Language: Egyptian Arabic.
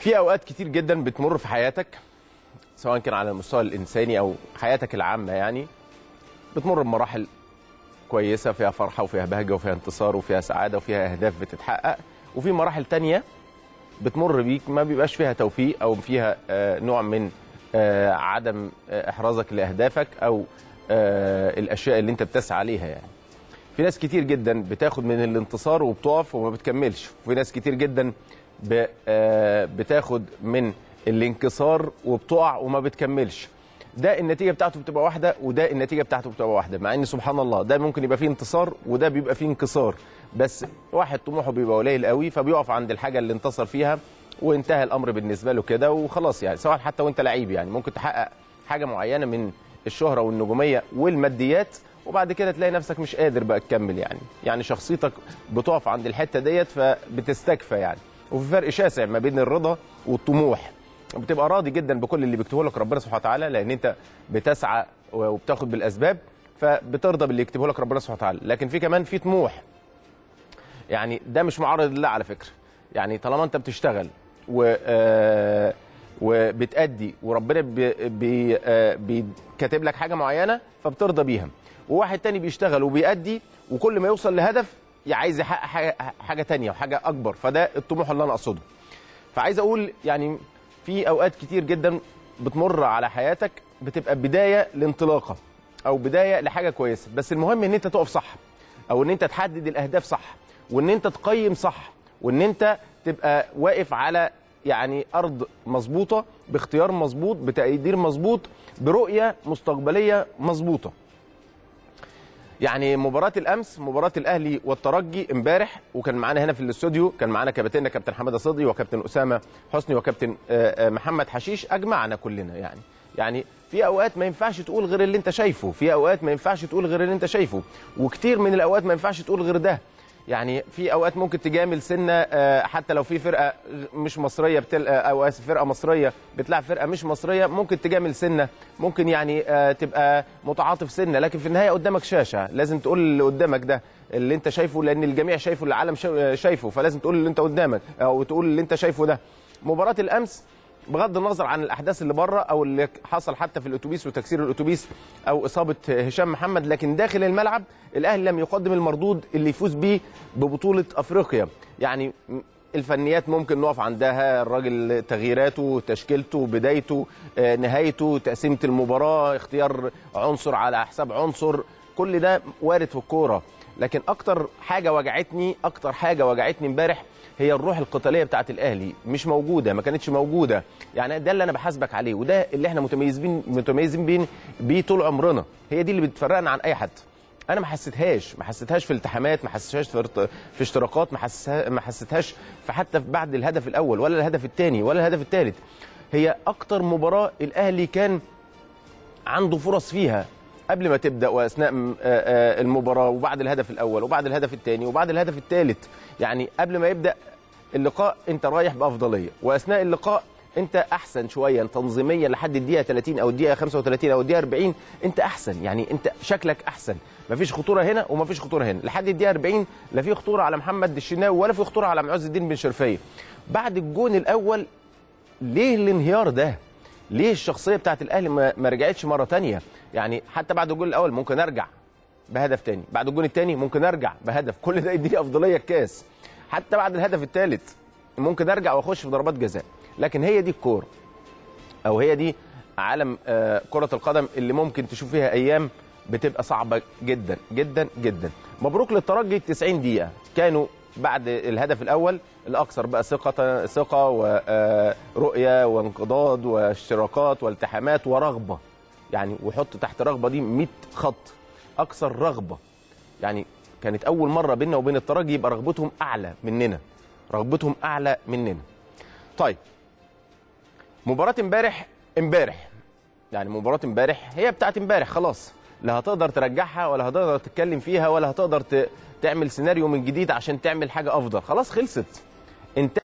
في اوقات كتير جدا بتمر في حياتك سواء كان على المستوى الانساني او حياتك العامه يعني بتمر بمراحل كويسه فيها فرحه وفيها بهجه وفيها انتصار وفيها سعاده وفيها اهداف بتتحقق وفي مراحل تانية بتمر بيك ما بيبقاش فيها توفيق او فيها آه، نوع من آه، عدم آه، احرازك لاهدافك او آه، الاشياء اللي انت بتسعى ليها يعني في ناس كتير جدا بتاخد من الانتصار وبتقف وما بتكملش وفي ناس كتير جدا ب- آه، بتاخد من الانكسار وبتقع وما بتكملش ده النتيجه بتاعته بتبقى واحده وده النتيجه بتاعته بتبقى واحده مع ان سبحان الله ده ممكن يبقى فيه انتصار وده بيبقى فيه انكسار بس واحد طموحه بيبقى قليل قوي فبيقف عند الحاجه اللي انتصر فيها وانتهى الامر بالنسبه له كده وخلاص يعني سواء حتى وانت لعيب يعني ممكن تحقق حاجه معينه من الشهره والنجوميه والماديات وبعد كده تلاقي نفسك مش قادر بقى تكمل يعني يعني شخصيتك بتقف عند الحته ديت فبتستكفى يعني وفي فرق شاسع ما بين الرضا والطموح بتبقى راضي جدا بكل اللي بيكتبه لك ربنا سبحانه وتعالى لان انت بتسعى وبتاخد بالاسباب فبترضى باللي يكتبه لك ربنا سبحانه وتعالى لكن في كمان في طموح يعني ده مش معرض لله على فكره يعني طالما انت بتشتغل و آه، وبتأدي وربنا بي بي آه، بيكاتب لك حاجه معينه فبترضى بيها وواحد تاني بيشتغل وبيأدي وكل ما يوصل لهدف عايز يحقق حاجه حاجه تانية وحاجه اكبر فده الطموح اللي انا اقصده فعايز اقول يعني في اوقات كتير جدا بتمر على حياتك بتبقى بدايه لانطلاقه او بدايه لحاجه كويسه بس المهم ان انت تقف صح او ان انت تحدد الاهداف صح وان انت تقيم صح وان انت تبقى واقف على يعني ارض مظبوطه باختيار مظبوط بتقدير مظبوط برؤيه مستقبليه مظبوطه يعني مباراة الأمس مباراة الأهلي والترجي امبارح وكان معانا هنا في الاستوديو كان معانا كابتننا كابتن حمادة صدقي وكابتن أسامة حسني وكابتن آه، آه، محمد حشيش أجمعنا كلنا يعني يعني في أوقات ما ينفعش تقول غير اللي أنت شايفه في أوقات ما ينفعش تقول غير اللي أنت شايفه وكتير من الأوقات ما ينفعش تقول غير ده يعني في اوقات ممكن تجامل سنه آه، حتى لو في فرقه مش مصريه بتل... آه، او اسف فرقه مصريه بتلعب فرقه مش مصريه ممكن تجامل سنه ممكن يعني آه، تبقى متعاطف سنه لكن في النهايه قدامك شاشه لازم تقول اللي قدامك ده اللي انت شايفه لان الجميع شايفه العالم شا- شايفه فلازم تقول اللي انت قدامك او تقول اللي انت شايفه ده مباراه الامس بغض النظر عن الاحداث اللي بره او اللي حصل حتى في الاتوبيس وتكسير الاتوبيس او اصابه هشام محمد لكن داخل الملعب الاهلي لم يقدم المردود اللي يفوز بيه ببطوله افريقيا يعني الفنيات ممكن نقف عندها الراجل تغييراته تشكيلته بدايته آه، نهايته تقسيمه المباراه اختيار عنصر على حساب عنصر كل ده وارد في الكوره لكن اكتر حاجه وجعتني اكتر حاجه وجعتني امبارح هي الروح القتاليه بتاعت الاهلي مش موجوده ما كانتش موجوده يعني ده اللي انا بحاسبك عليه وده اللي احنا متميزين متميزين بين بيه طول عمرنا هي دي اللي بتفرقنا عن اي حد انا ما حسيتهاش ما حسيتهاش في التحامات ما حسيتهاش في ارت- في اشتراكات ما حسيتها ما حسيتهاش في حتى في بعد الهدف الاول ولا الهدف الثاني ولا الهدف الثالث هي اكتر مباراه الاهلي كان عنده فرص فيها قبل ما تبدا واثناء م- آه، آه، المباراه وبعد الهدف الاول وبعد الهدف الثاني وبعد الهدف الثالث يعني قبل ما يبدا اللقاء انت رايح بافضليه واثناء اللقاء انت احسن شويه تنظيميا لحد الدقيقه 30 او الدقيقه 35 او الدقيقه 40 انت احسن يعني انت شكلك احسن مفيش خطوره هنا ومفيش خطوره هنا لحد الدقيقه 40 لا في خطوره على محمد الشناوي ولا في خطوره على معز الدين بن شرفيه بعد الجون الاول ليه الانهيار ده؟ ليه الشخصيه بتاعت الاهلي ما ما رجعتش مره تانية؟ يعني حتى بعد الجول الاول ممكن ارجع بهدف تاني، بعد الجول التاني ممكن ارجع بهدف، كل ده يديني افضليه الكاس. حتى بعد الهدف الثالث ممكن ارجع واخش في ضربات جزاء، لكن هي دي الكوره. او هي دي عالم آه، كره القدم اللي ممكن تشوف فيها ايام بتبقى صعبه جدا جدا جدا. مبروك للترجي 90 دقيقه، كانوا بعد الهدف الاول الاكثر بقى ثقه ثقه ورؤيه وانقضاض واشتراكات والتحامات ورغبه يعني وحط تحت رغبه دي 100 خط اكثر رغبه يعني كانت اول مره بيننا وبين الترجي يبقى رغبتهم اعلى مننا رغبتهم اعلى مننا طيب مباراه امبارح امبارح يعني مباراه امبارح هي بتاعت امبارح خلاص لا هتقدر ترجعها ولا هتقدر تتكلم فيها ولا هتقدر ت... تعمل سيناريو من جديد عشان تعمل حاجه افضل خلاص خلصت انت